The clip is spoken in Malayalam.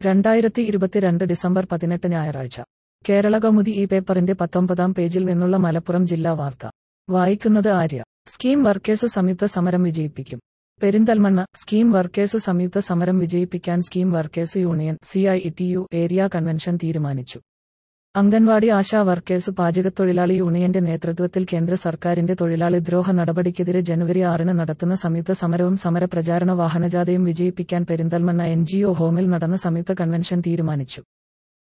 രണ്ടായിരത്തി ഇരുപത്തിരണ്ട് ഡിസംബർ പതിനെട്ട് ഞായറാഴ്ച കേരള കൗമുദി ഈ പേപ്പറിന്റെ പത്തൊമ്പതാം പേജിൽ നിന്നുള്ള മലപ്പുറം ജില്ലാ വാർത്ത വായിക്കുന്നത് ആര്യ സ്കീം വർക്കേഴ്സ് സംയുക്ത സമരം വിജയിപ്പിക്കും പെരിന്തൽമണ്ണ സ്കീം വർക്കേഴ്സ് സംയുക്ത സമരം വിജയിപ്പിക്കാൻ scheme workers union C I T U area convention തീരുമാനിച്ചു അംഗൻവാടി ആശാ വർക്കേഴ്സ് പാചകത്തൊഴിലാളി യൂണിയന്റെ നേതൃത്വത്തിൽ കേന്ദ്ര സർക്കാരിന്റെ തൊഴിലാളി ദ്രോഹ നടപടിക്കെതിരെ ജനുവരി ആറിന് നടത്തുന്ന സംയുക്ത സമരവും സമരപ്രചാരണ വാഹനജാഥയും വിജയിപ്പിക്കാൻ പെരിന്തൽമണ്ണ എൻ ജി ഒ ഹോമിൽ നടന്ന സംയുക്ത കൺവെൻഷൻ തീരുമാനിച്ചു